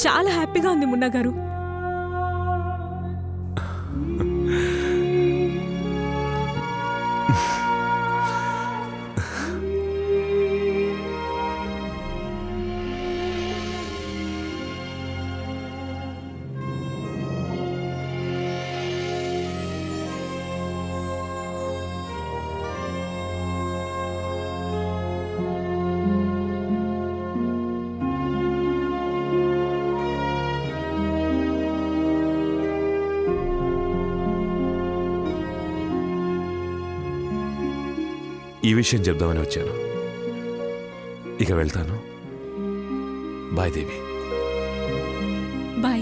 చాలా హ్యాపీగా ఉంది మున్నా గారు ఈ విషయం చెప్దామని వచ్చాను ఇక వెళ్తాను bye Devi bye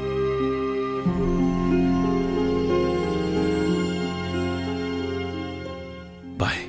bye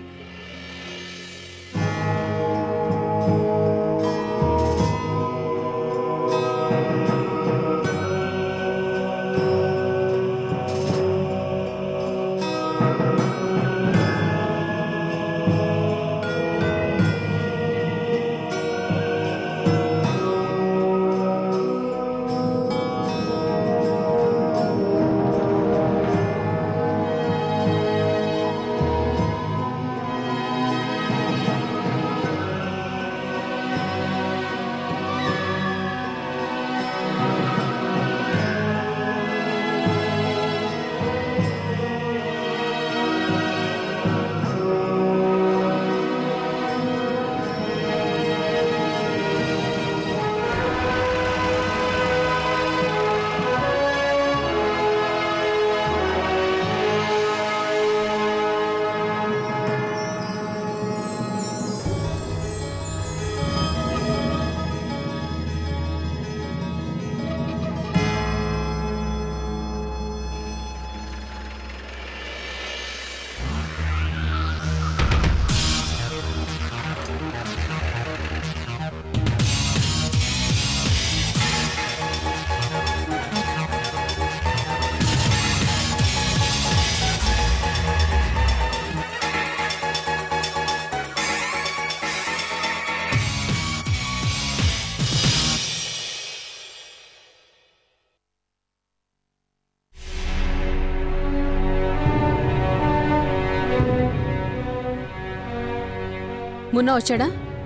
Munna వచ్చాడా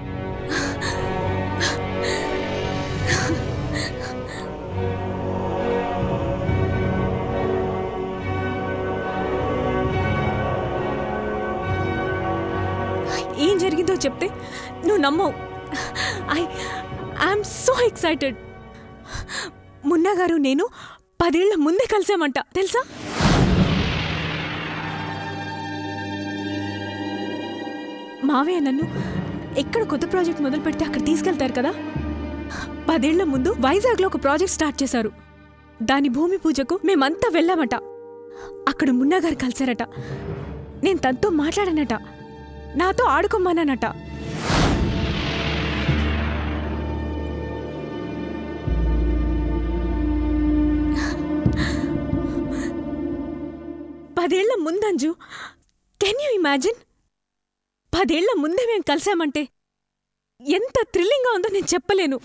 ఏం జరిగిందో చెప్తే నువ్వు నమ్మవు I I'm so excited Munna garu నేను పదేళ్ల ముందే కలిసామంట తెలుసా మావయ్య నన్ను ఎక్కడ కొత్త ప్రాజెక్ట్ మొదలు పెడితే అక్కడ తీసుకెళ్తారు కదా పదేళ్ల ముందు వైజాగ్లో ఒక ప్రాజెక్ట్ స్టార్ట్ చేశారు దాని భూమి పూజకు మేమంతా వెళ్ళామట అక్కడ మున్నా గారు కలిశారట నేను తనతో మాట్లాడానట నాతో ఆడుకోమన్నానట పదేళ్ల ముందంజు కెన్ యూ ఇమాజిన్ పదేళ్ల ముందే మేము కలిసామంటే ఎంత థ్రిల్లింగ్గా ఉందో నేను చెప్పలేను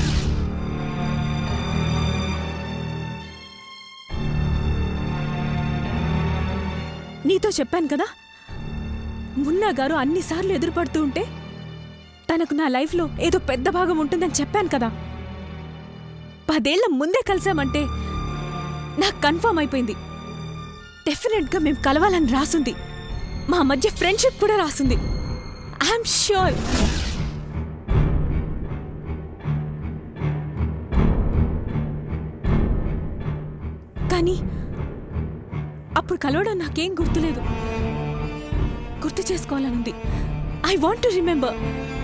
నీతో చెప్పాను కదా మున్నా గారు అన్నిసార్లు ఎదురుపడుతూ ఉంటే తనకు నా లైఫ్లో ఏదో పెద్ద భాగం ఉంటుందని చెప్పాను కదా పదేళ్ల ముందే కలిసామంటే నాకు కన్ఫర్మ్ అయిపోయింది డెఫినెట్గా మేము కలవాలని రాసుంది మా మధ్య ఫ్రెండ్షిప్ కూడా రాసుంది ఐఎమ్ ష్యూర్ కానీ అప్పుడు కలవడం నాకేం గుర్తులేదు గుర్తు చేసుకోవాలనుంది I want to remember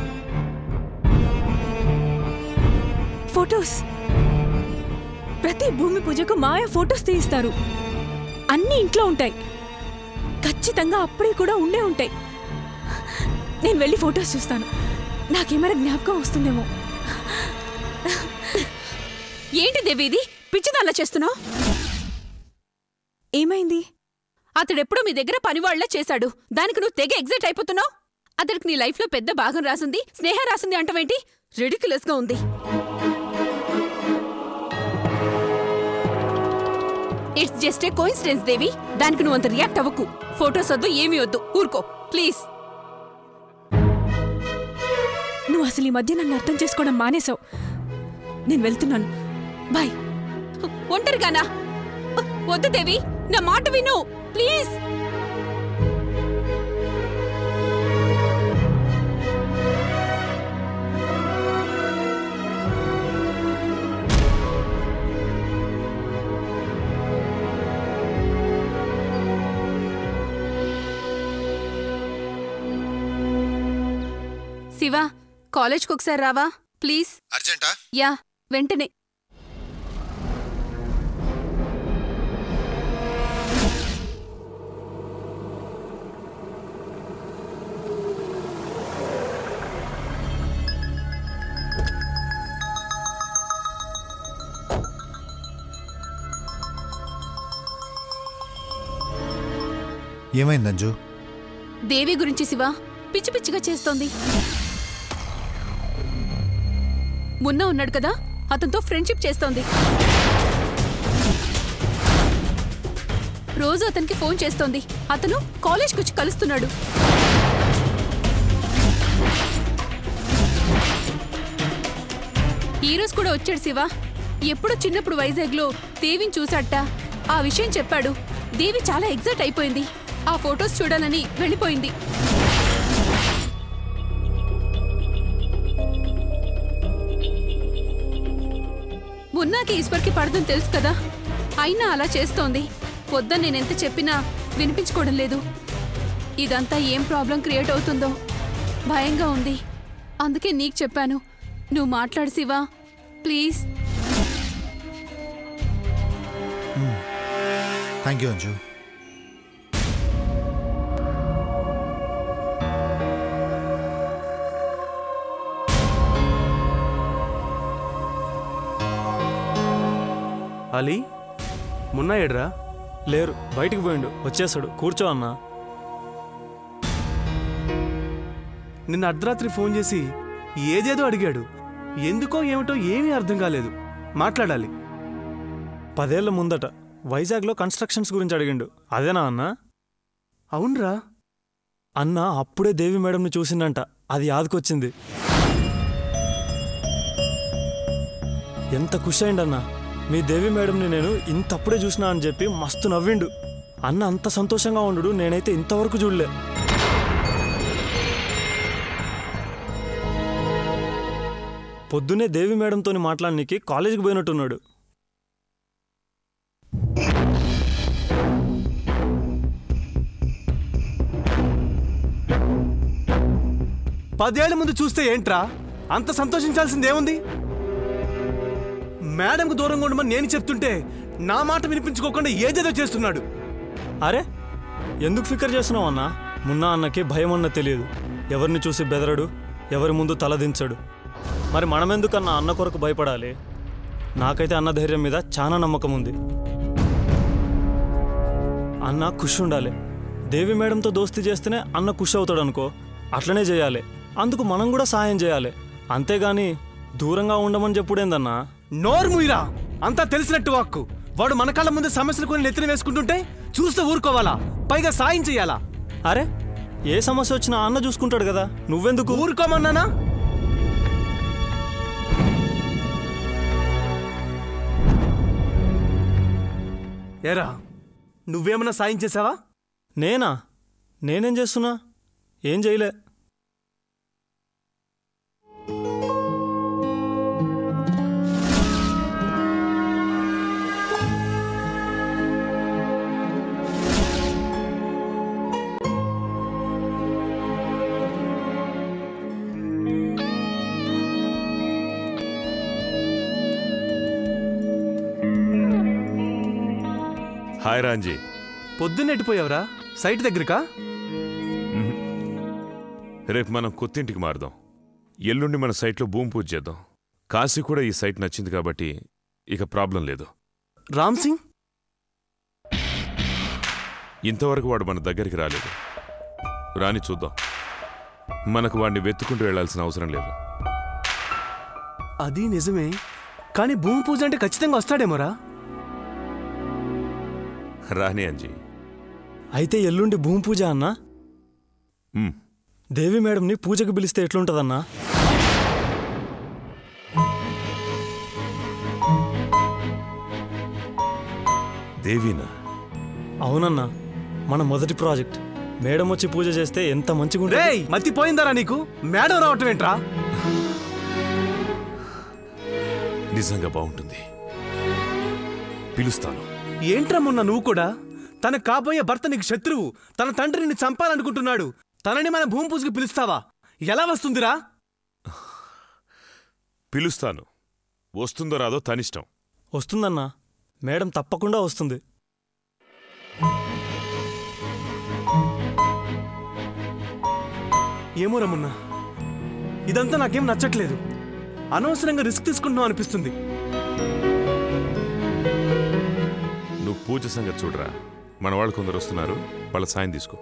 photos ప్రతి భూమి పూజకు మాయ ఫొటోస్ తీయిస్తారు అన్నీ ఇంట్లో ఉంటాయి ఖచ్చితంగా అప్పుడే కూడా ఉండే ఉంటాయి నేను వెళ్ళి ఫొటోస్ చూస్తాను నాకేమైనా జ్ఞాపకం వస్తుందేమో ఏంటి దేవి ఇది పిచ్చిదాల్లా చేస్తున్నావు ఏమైంది అతడెప్పుడూ మీ దగ్గర పనివాళ్లా చేశాడు దానికి నువ్వు తెగ ఎగ్జైట్ అయిపోతున్నావు అతడికి నీ లైఫ్లో పెద్ద భాగం రాసింది స్నేహ రాసింది అంటవేంటి రెడిక్యులస్ గా ఉంది it's just a coincidence Devi దానికి నువ్వు అంత రియాక్ట్ అవ్వకు ఫోటోస్ వద్దు ఏమీ వద్దు ఊరుకో ప్లీజ్ నువ్వు అసలు ఈ మధ్య నన్ను అర్థం చేసుకోవడం మానేశావు నేను వెళ్తున్నాను బాయ్ ఒంటరిగానా వద్దు దేవి నా మాట విను ప్లీజ్ శివ కాలేజ్కి ఒకసారి రావా ప్లీజ్ అర్జెంటా యా వెంటనే ఏమైంది అంజు దేవి గురించి శివ పిచ్చి పిచ్చిగా చేస్తోంది మున్న ఉన్నాడు కదా అతనితో ఫ్రెండ్షిప్ చేస్తోంది రోజు అతనికి ఫోన్ చేస్తోంది అతను కాలేజ్కి వచ్చి కలుస్తున్నాడు ఈ రోజు కూడా వచ్చాడు శివ ఎప్పుడో చిన్నప్పుడు వైజాగ్లో దేవిని చూసాట ఆ విషయం చెప్పాడు దేవి చాలా ఎగ్జైట్ అయిపోయింది ఆ ఫొటోస్ చూడాలని వెళ్ళిపోయింది మున్నాకి ఈశ్వర్కి పడదని తెలుసు కదా అయినా అలా చేస్తోంది వద్దని నేనెంత చెప్పినా వినిపించుకోవడం లేదు ఇదంతా ఏం ప్రాబ్లం క్రియేట్ అవుతుందో భయంగా ఉంది అందుకే నీకు చెప్పాను నువ్వు మాట్లాడు Shiva please thank you Anju Ali Munna ఏడ్రా లేరు బయటికి పోయిండు వచ్చేసాడు కూర్చో అన్నా నిన్న అర్ధరాత్రి ఫోన్ చేసి ఏదేదో అడిగాడు ఎందుకో ఏమిటో ఏమీ అర్థం కాలేదు మాట్లాడాలి పదేళ్ల ముందట వైజాగ్లో కన్స్ట్రక్షన్స్ గురించి అడిగిండు అదేనా అన్న అవునరా అన్న అప్పుడే దేవి మేడంని చూసిండంట అది యాదకొచ్చింది ఎంత ఖుషి అయిండన్నా మీ దేవి మేడంని నేను ఇంతప్పుడే చూసినా అని చెప్పి మస్తు నవ్విండు అన్న అంత సంతోషంగా ఉండు నేనైతే ఇంతవరకు చూడలే పొద్దున్నే దేవి మేడంతోని మాట్లాడనీకి కాలేజీకి పోయినట్టున్నాడు పదేళ్ల ముందు చూస్తే ఏంట్రా అంత సంతోషించాల్సిందేముంది మేడంకు దూరంగా ఉండమని నేను చెప్తుంటే నా మాట వినిపించుకోకుండా ఏదేదో చేస్తున్నాడు అరే ఎందుకు ఫికర్ చేస్తున్నావు అన్నా మున్నా అన్నకి భయం అన్న తెలియదు ఎవరిని చూసి బెదరడు ఎవరి ముందు తలదించడు మరి మనమెందుకన్నా అన్న కొరకు భయపడాలి నాకైతే అన్న ధైర్యం మీద చాలా నమ్మకం ఉంది అన్న ఖుషి ఉండాలి దేవి మేడంతో దోస్తీ చేస్తేనే అన్న ఖుషి అవుతాడు అనుకో అట్లనే చేయాలి అందుకు మనం కూడా సాయం చేయాలి అంతేగాని దూరంగా ఉండమని చెప్పుడేందన్నా నోరు ముయిరా అంతా తెలిసినట్టు వాక్కు వాడు మన కళ్ళ ముందు సమస్యలు కొని నెత్తిన వేసుకుంటుంటే చూస్తూ ఊరుకోవాలా పైగా సాయం చెయ్యాలా అరే ఏ సమస్య వచ్చినా అన్న చూసుకుంటాడు కదా నువ్వెందుకు ఊరుకోమన్నానా ఏరా నువ్వేమన్నా సాయం చేసావా నేనా నేనేం చేస్తున్నా ఏం చేయలే హాయ్ రాంజీ పొద్దున్నెట్టిపోయావురా సైట్ దగ్గరకా రేపు మనం కొత్తింటికి మారుదాం ఎల్లుండి మన సైట్లో భూమి పూజ చేద్దాం కాశీ కూడా ఈ సైట్ నచ్చింది కాబట్టి ఇక ప్రాబ్లం లేదు రామ్ సింగ్ ఇంతవరకు వాడు మన దగ్గరికి రాలేదు రాని చూద్దాం మనకు వాడిని వెతుకుంటూ వెళ్లాల్సిన అవసరం లేదు అది నిజమే కానీ భూమి పూజ అంటే ఖచ్చితంగా వస్తాడేమోరా రాని అంజీ అయితే ఎల్లుండి భూమి పూజ అన్నా ఉమ్, దేవి మేడంని పూజకు పిలిస్తే ఎట్లుంటదన్నా దేవీనా అవునన్నా మన మొదటి ప్రాజెక్ట్ మేడం వచ్చి పూజ చేస్తే ఎంత మంచిగా ఉంటుంది రేయ్ మతిపోయిందరా నీకు మేడం రావటం ఏంట్రా నిజంగా బాగుంటుంది పిలుస్తాను ఏంట్రా మొన్న నువ్వు కూడా తన కాబోయే భర్త నీకు శత్రువు తన తండ్రి నిన్ను చంపాలనుకుంటున్నాడు తనని మన భూమి పూజకి పిలుస్తావా ఎలా వస్తుందిరా పిలుస్తాను వస్తుందో రాదో తనిష్టం వస్తుందన్నా మేడం తప్పకుండా వస్తుంది ఏమో రమున్నా ఇదంతా నాకేం నచ్చట్లేదు అనవసరంగా రిస్క్ తీసుకుంటున్నావు అనిపిస్తుంది నువ్వు పూజ సంగతి చూడరా మన వాళ్ళు కొందరు వస్తున్నారు వాళ్ళ సాయం తీసుకో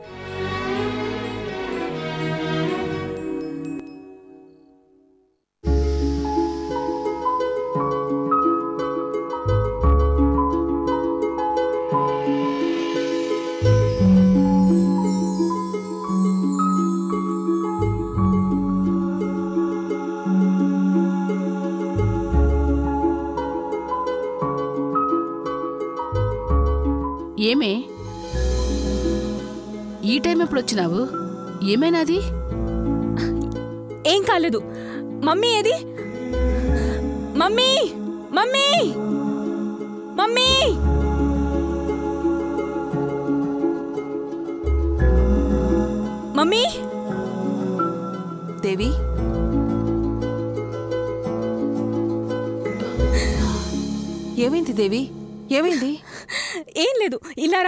ఏమే ఈ టైం ఎప్పుడు వచ్చినావు ఏమైనాది ఏం కాలేదు మమ్మీ ఏది mummy mummy mummy mummy Devi ఏమైంది దేవి ఏమైంది ఏం లేదు ఇలారా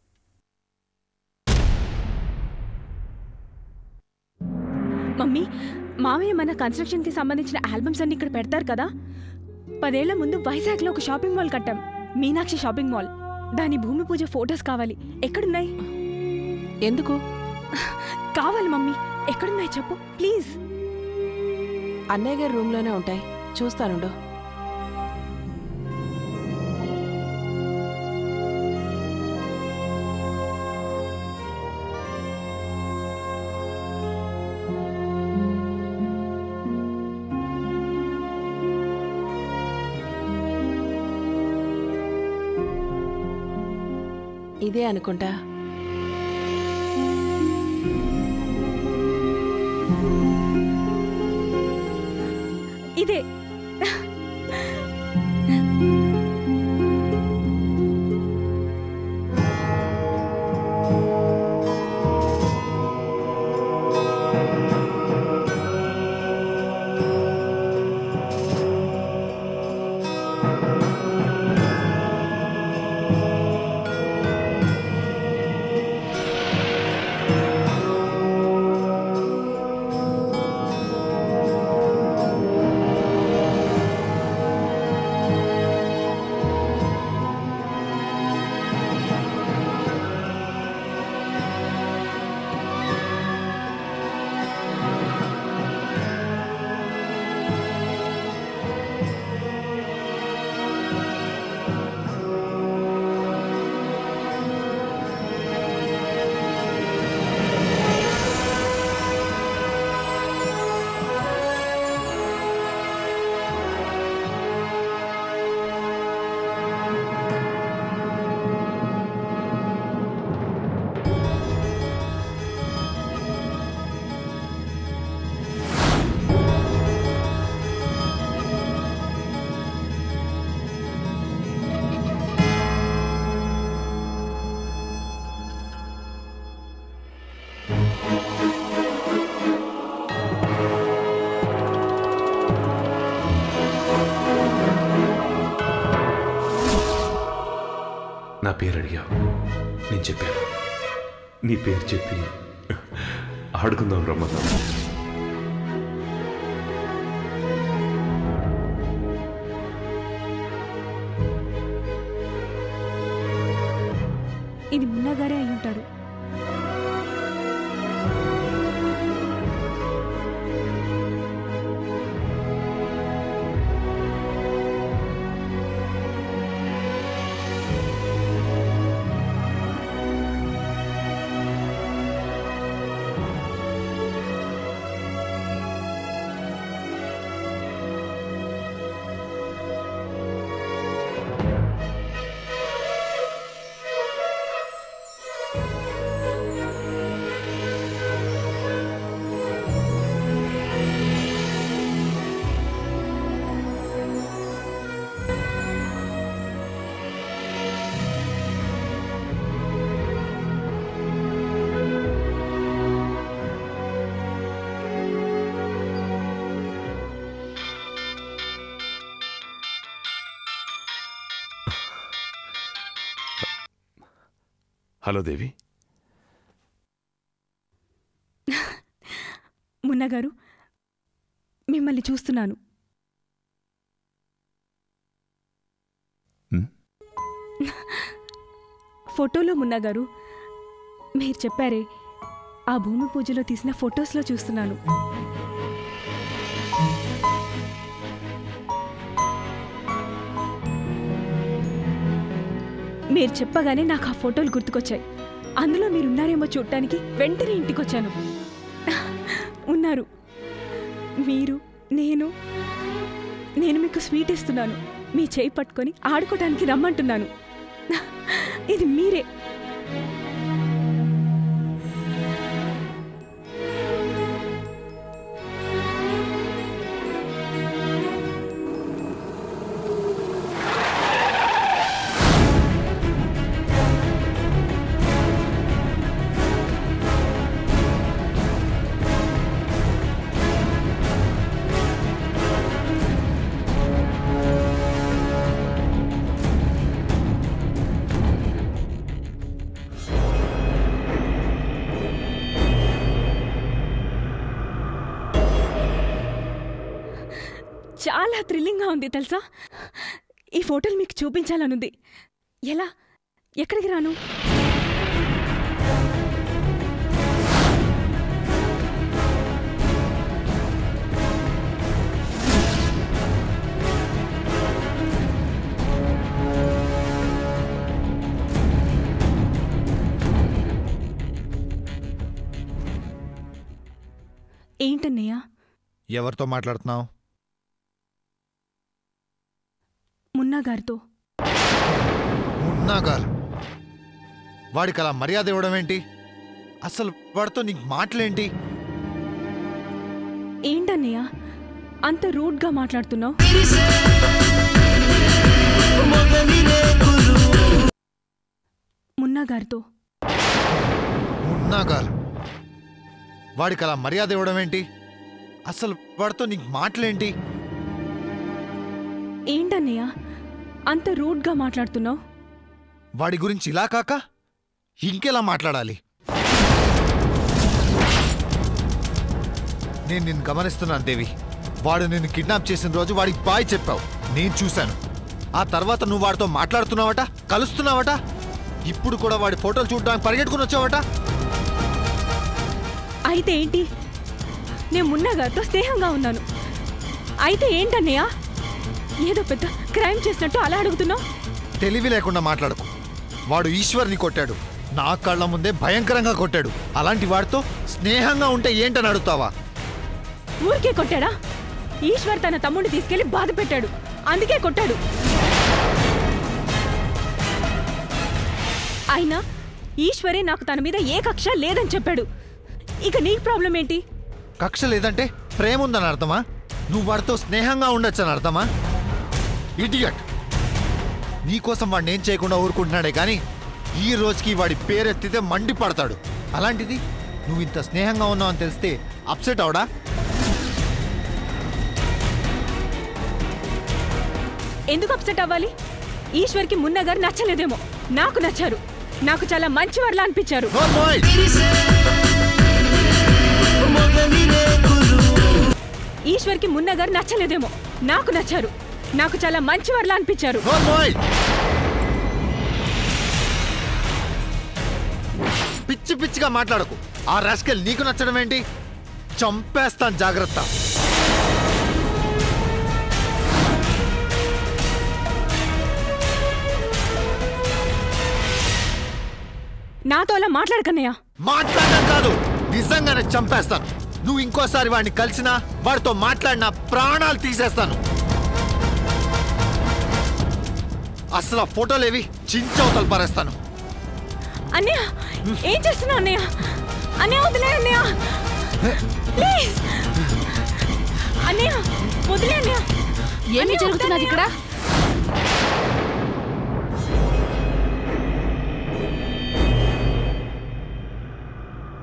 మమ్మీ మామయ్య మన కన్స్ట్రక్షన్కి సంబంధించిన ఆల్బమ్స్ అన్ని ఇక్కడ పెడతారు కదా పదేళ్ల ముందు వైజాగ్లో ఒక షాపింగ్ మాల్ కట్టాం మీనాక్షి షాపింగ్ మాల్ దాని భూమి పూజ ఫొటోస్ కావాలి ఎక్కడున్నాయి ఎందుకు కావాలి మమ్మీ ఎక్కడున్నాయి చెప్పు ప్లీజ్ అన్నయ్య గారి రూమ్లోనే ఉంటాయి చూస్తానుండు ఇదే అనుకుంటా ఇదే నా పేరు అడిగావు నేను చెప్పాను నీ పేరు చెప్పి ఆడుకుందాం రమ్మన్నా ఇది మున్నగారే అయి ఉంటాడు హలో దేవి మున్నా గారు మిమ్మల్ని చూస్తున్నాను హ్మ్? ఫోటోలో మున్నా గారు మీరు చెప్పారే ఆ భూమి పూజలో తీసిన ఫొటోస్లో చూస్తున్నాను మీరు చెప్పగానే నాకు ఆ ఫోటోలు గుర్తుకొచ్చాయి అందులో మీరున్నారేమో చూడటానికి వెంటనే ఇంటికొచ్చాను ఉన్నారు మీరు నేను నేను మీకు స్వీట్ ఇస్తున్నాను మీ చేయి పట్టుకొని ఆడుకోవడానికి రమ్మంటున్నాను ఇది మీరే చాలా థ్రిల్లింగ్గా ఉంది తెలుసా ఈ ఫోటోలు మీకు చూపించాలనుంది ఎలా ఎక్కడికి రాను ఏంటన్నయ్య ఎవరితో మాట్లాడుతున్నావు మున్నా గారితో మున్నా గారు వాడికి అలా మర్యాద ఇవ్వడం ఏంటి అసలు వాడితో నీకు మాటలేంటి ఏంటన్నయ్య అంత రూడ్గా మాట్లాడుతున్నావు మున్నా గారితో మున్నా గారు వాడికి అలా మర్యాద ఇవ్వడం ఏంటి అసలు వాడితో నీకు మాటలేంటి ఏంటన్నయ్య అంత రూడ్గా మాట్లాడుతున్నావు వాడి గురించి ఇలా కాక ఇంకెలా మాట్లాడాలి నేను నిన్ను గమనిస్తున్నాను దేవి వాడు నిన్ను కిడ్నాప్ చేసిన రోజు వాడికి బాయ్ చెప్పావు నేను చూశాను ఆ తర్వాత నువ్వు వాడితో మాట్లాడుతున్నావట కలుస్తున్నావట ఇప్పుడు కూడా వాడి ఫోటోలు చూడడానికి పరిగెట్టుకుని వచ్చావట అయితే ఏంటి నేను మున్నా గారితో స్నేహంగా ఉన్నాను అయితే ఏంటన్నయ్య ఏదో పెద్ద క్రైమ్ చేసినట్టు అలా అడుగుతున్నావు తెలివి లేకుండా మాట్లాడకు వాడు ఈశ్వర్ని కొట్టాడు నా కళ్ళ ముందే భయంకరంగా కొట్టాడు అలాంటి వాడితో స్నేహంగా ఉంటే ఏంటని అడుగుతావా ఊరికే కొట్టాడా ఈశ్వర్ తన తమ్ముడిని తీసుకెళ్లి బాధ పెట్టాడు అందుకే కొట్టాడు అయినా ఈశ్వరే నాకు తన మీద ఏ కక్ష లేదని చెప్పాడు ఇక నీకు ప్రాబ్లం ఏంటి కక్ష లేదంటే ప్రేమ ఉందని అర్థమా నువ్వు వాడితో స్నేహంగా ఉండొచ్చని అర్థమా ఇడియట్ నీకోసం వాడిని ఏం చేయకుండా ఊరుకుంటున్నాడే కానీ ఈ రోజుకి వాడి పేరెత్తితే మండిపడతాడు అలాంటిది నువ్వు ఇంత స్నేహంగా ఉన్నావు అని తెలిస్తే అప్సెట్ అవడా ఎందుకు అప్సెట్ అవ్వాలి ఈశ్వర్కి మున్న గారు నచ్చలేదేమో నాకు నచ్చారు నాకు చాలా మంచివాళ్ళ అనిపించారు నో మోయ్ ఈశ్వర్కి మున్న గారు నచ్చలేదేమో నాకు నచ్చారు నాకు చాలా మంచివాళ్ళ అనిపించారు నో మోయ్ పిచ్చి పిచ్చిగా మాట్లాడకు ఆ రాస్కెల్ నీకు నచ్చడం ఏంటి చంపేస్తాను జాగ్రత్త నాతో అలా మాట్లాడకన్నయ్య మాట్లాడడం కాదు నిజంగానే చంపేస్తాను నువ్వు ఇంకోసారి వాడిని కలిసినా వాడితో మాట్లాడినా ప్రాణాలు తీసేస్తాను అసలు ఆ ఫోటోలేవి చించవతలు పారేస్తాను అన్నయ్య ఏం చేస్తున్నావు అన్నయ్య అన్నయ్య వదిలే అన్నయ్య ప్లీజ్ అన్నయ్య వదిలే అన్నయ్య ఏమి అన్నయ్య, జరుగుతున్నది వద్దన్నయ్య. ఇక్కడ